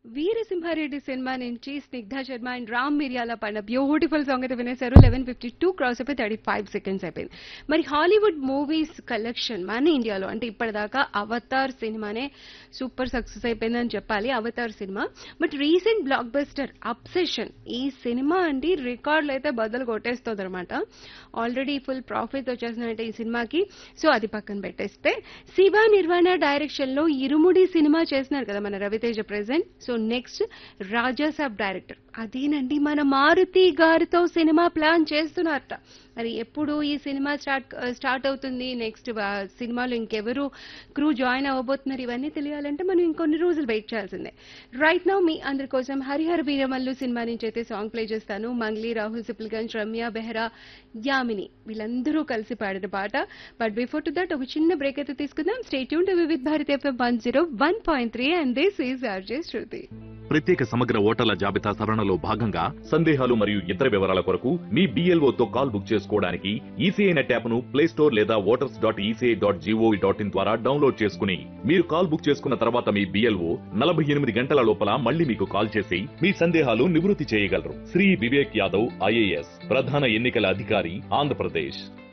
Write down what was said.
Veera Simha Reddy cinema నుంచి స్నిగ్ధ Sharma and Ram మిరియాల పడిన బ్యూటిఫుల్ సాంగ్ అయితే వినేశారు లెవెన్ ఫిఫ్టీ టూ క్రాస్ అయిపోయి థర్టీ ఫైవ్ సెకండ్స్ అయిపోయింది మరి హాలీవుడ్ మూవీస్ కలెక్షన్ మన ఇండియాలో అంటే ఇప్పటిదాకా అవతార్ సినిమానే సూపర్ సక్సెస్ అయిపోయిందని చెప్పాలి Avatar cinema but recent blockbuster obsession ఈ సినిమా అండి రికార్డులు అయితే బదులు కొట్టేస్తుంది అనమాట ఆల్రెడీ ఫుల్ ప్రాఫిట్ వచ్చేసిందంటే ఈ సినిమాకి సో అది పక్కన పెట్టేస్తే శివ నిర్వాణ డైరెక్షన్ లో ఇరుముడి సినిమా చేస్తున్నారు కదా మన Raviteja present so next Rajasaab director అదేనండి మన మారుతి గారితో సినిమా ప్లాన్ చేస్తున్నారట మరి ఎప్పుడు ఈ సినిమా స్టార్ట్ స్టార్ట్ అవుతుంది నెక్స్ట్ సినిమాలో ఇంకెవరు క్రూ జాయిన్ అవ్వబోతున్నారు ఇవన్నీ తెలియాలంటే మనం ఇంకొన్ని రోజులు వెయిట్ చేయాల్సిందే రైట్ నౌ మీ అందరి కోసం హరిహర వీరమల్లు సినిమా నుంచి అయితే సాంగ్ ప్లే చేస్తాను మంగ్లీ రాహుల్ సిప్లిగంజ్ రమ్య బెహ్రా యామిని వీళ్ళందరూ కలిసి పాడిన పాట బట్ బిఫోర్ టు దట్ ఒక చిన్న బ్రేక్ అయితే తీసుకుందాం స్టేట్ యూన్ to Vividh Bharat FM one zero one point three and this is RJ Shruti ప్రత్యేక సమగ్ర ఓటర్ల జాబితా సవరణలో భాగంగా సందేహాలు మరియు ఇతర వివరాల కొరకు మీ BLO తో కాల్ బుక్ చేసుకోవడానికి ఈసీఐ నెట్ యాప్ ను ప్లే స్టోర్ లేదా voters dot ECI dot gov dot in ద్వారా డౌన్లోడ్ చేసుకుని మీరు కాల్ బుక్ చేసుకున్న తర్వాత మీ బిఎల్ఓ నలభై ఎనిమిది గంటల లోపల మళ్ళీ మీకు కాల్ చేసి మీ సందేహాలు నివృత్తి చేయగలరు శ్రీ వివేక్ యాదవ్ ఐఏఎస్ ప్రధాన ఎన్నికల అధికారి ఆంధ్రప్రదేశ్